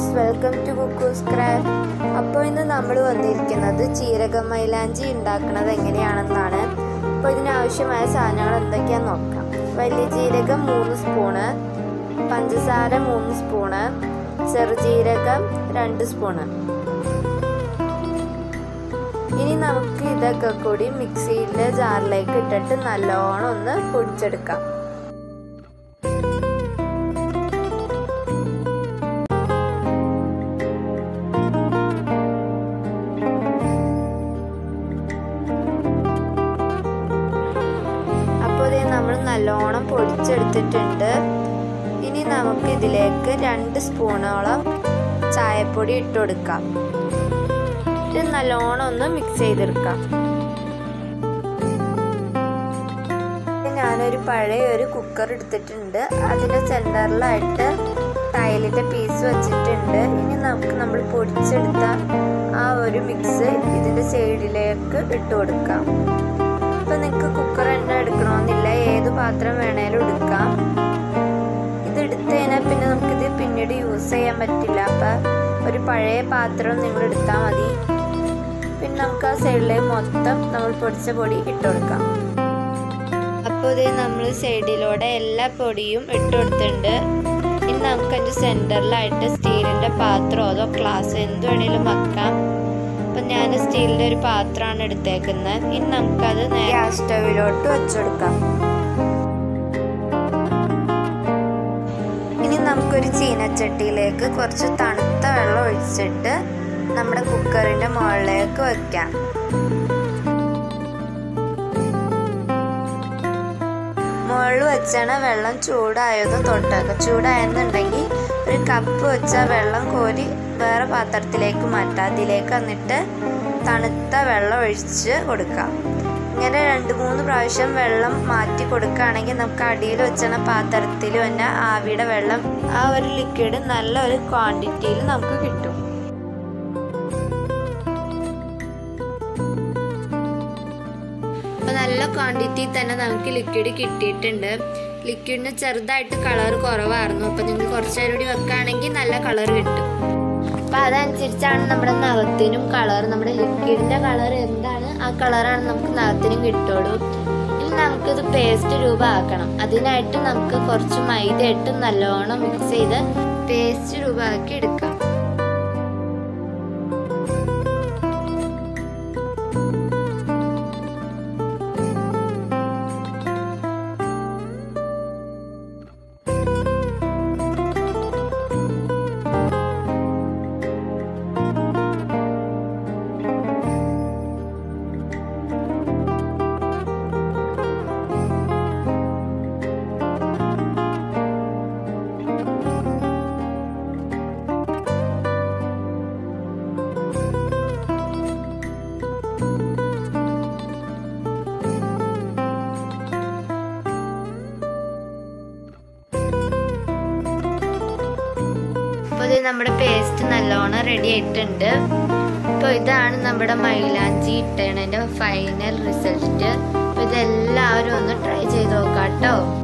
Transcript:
friends welcome to Kukku's craft അപ്പോൾ ഇന്ന് നമ്മൾ വന്നിരിക്കുന്നത് ചീരക മൈലാഞ്ചി ഉണ്ടാക്കുന്നത് എങ്ങനെയാണെന്നാണ് അപ്പോൾ ഇതിനാവശ്യമായ സാധനങ്ങൾ എന്തൊക്കെയാണെന്ന് നോക്കാം വലിയ ജീരകം മൂന്ന് സ്പൂണ് പഞ്ചസാര മൂന്ന് സ്പൂണ് ചെറുജീരകം രണ്ട് സ്പൂണ് ഇനി നമുക്ക് ഇതൊക്കെ കൂടി മിക്സിയിലെ ജാറിലേക്ക് ഇട്ടിട്ട് നല്ലോണം ഒന്ന് പൊടിച്ചെടുക്കാം അപ്പോൾ ഇത് നമ്മൾ നല്ലോണം പൊടിച്ചെടുത്തിട്ടുണ്ട് ഇനി നമുക്ക് ഇതിലേക്ക് രണ്ട് സ്പൂണോളം ചായപ്പൊടി ഇട്ട് കൊടുക്കാം ഇത് നല്ലോണം ഒന്ന് മിക്സ് ചെയ്തെടുക്കാം ഞാനൊരു പഴയ ഒരു കുക്കർ എടുത്തിട്ടുണ്ട് അതിൻ്റെ സെൻറ്ററിലായിട്ട് ടൈലിൻ്റെ പീസ് വെച്ചിട്ടുണ്ട് ഇനി നമുക്ക് നമ്മൾ പൊടിച്ചെടുത്ത ആ ഒരു മിക്സ് ഇതിൻ്റെ സൈഡിലേക്ക് ഇട്ട് കൊടുക്കാം ഇപ്പം നിങ്ങൾക്ക് കുക്കർ തന്നെ എടുക്കണമെന്നില്ല ഏത് പാത്രം വേണേലും എടുക്കാം ഇത് എടുത്തു കഴിഞ്ഞാൽ പിന്നെ നമുക്കിത് പിന്നീട് യൂസ് ചെയ്യാൻ പറ്റില്ല അപ്പം ഒരു പഴയ പാത്രം നിങ്ങൾ എടുത്താൽ മതി പിന്നെ നമുക്ക് ആ സൈഡിലേക്ക് മൊത്തം നമ്മൾ പൊടിച്ച പൊടി ഇട്ട് കൊടുക്കാം അപ്പോൾ ഇത് നമ്മൾ സൈഡിലൂടെ എല്ലാ പൊടിയും ഇട്ട് കൊടുത്തിട്ടുണ്ട് ഇനി നമുക്ക് അതിൻ്റെ സെൻറ്ററിലായിട്ട് സ്റ്റീലിൻ്റെ പാത്രമോ അതോ ഗ്ലാസ് എന്ത് വേണേലും വെക്കാം അപ്പം ഞാൻ സ്റ്റീലിൻ്റെ ഒരു പാത്രമാണ് എടുത്തേക്കുന്നത് ഇനി നമുക്കത് ഗ്യാസ് സ്റ്റവിലോട്ട് വെച്ചെടുക്കാം ഇനി നമുക്കൊരു ചീനച്ചട്ടിയിലേക്ക് കുറച്ച് തണുത്ത വെള്ളം ഒഴിച്ചിട്ട് നമ്മുടെ കുക്കറിൻ്റെ മുകളിലേക്ക് വെക്കാം മുകളിൽ വെച്ചാണ് വെള്ളം ചൂടായത് തൊട്ടൊക്കെ ചൂടായെന്നുണ്ടെങ്കിൽ ഒരു കപ്പ് വെച്ച വെള്ളം കോരി വേറെ പാത്രത്തിലേക്ക് മാറ്റാം അതിലേക്ക് വന്നിട്ട് തണുത്ത വെള്ളം ഒഴിച്ച് കൊടുക്കാം ഇങ്ങനെ രണ്ട് മൂന്ന് പ്രാവശ്യം വെള്ളം മാറ്റി കൊടുക്കുകയാണെങ്കിൽ നമുക്ക് അടിയിൽ വെച്ചണ പാത്രത്തിൽ തന്നെ ആവിയുടെ വെള്ളം ആ ഒരു ലിക്വിഡ് നല്ല ഒരു ക്വാണ്ടിറ്റിയിൽ നമുക്ക് കിട്ടും അപ്പോൾ നല്ല ക്വാണ്ടിറ്റി തന്നെ നമുക്ക് ലിക്വിഡ് കിട്ടിയിട്ടുണ്ട് ലിക്വിഡിന് ചെറുതായിട്ട് കളർ കുറവായിരുന്നു അപ്പോൾ നിങ്ങൾ കുറച്ച് നേരം കൂടി വെക്കുകയാണെങ്കിൽ നല്ല കളർ കിട്ടും അപ്പോൾ അതനുസരിച്ചാണ് നമ്മുടെ നഖത്തിനും കളർ നമ്മുടെ ലിക്വിഡിൻ്റെ കളർ എന്താണ് ആ കളറാണ് നമുക്ക് നഖത്തിനും കിട്ടുള്ളൂ ഇനി നമുക്കിത് പേസ്റ്റ് രൂപമാക്കണം അതിനായിട്ട് നമുക്ക് കുറച്ച് മൈദ ഇട്ട് നല്ലോണം മിക്സ് ചെയ്ത് പേസ്റ്റ് രൂപമാക്കി എടുക്കാം അപ്പോൾ ഇത് നമ്മുടെ പേസ്റ്റ് നല്ലോണം റെഡി ആയിട്ടുണ്ട് അപ്പോൾ ഇതാണ് നമ്മുടെ മൈലാഞ്ചി ഇട്ടേണതിൻ്റെ ഫൈനൽ റിസൾട്ട് അപ്പോൾ ഇതെല്ലാവരും ഒന്ന് ട്രൈ ചെയ്ത് നോക്കാം കേട്ടോ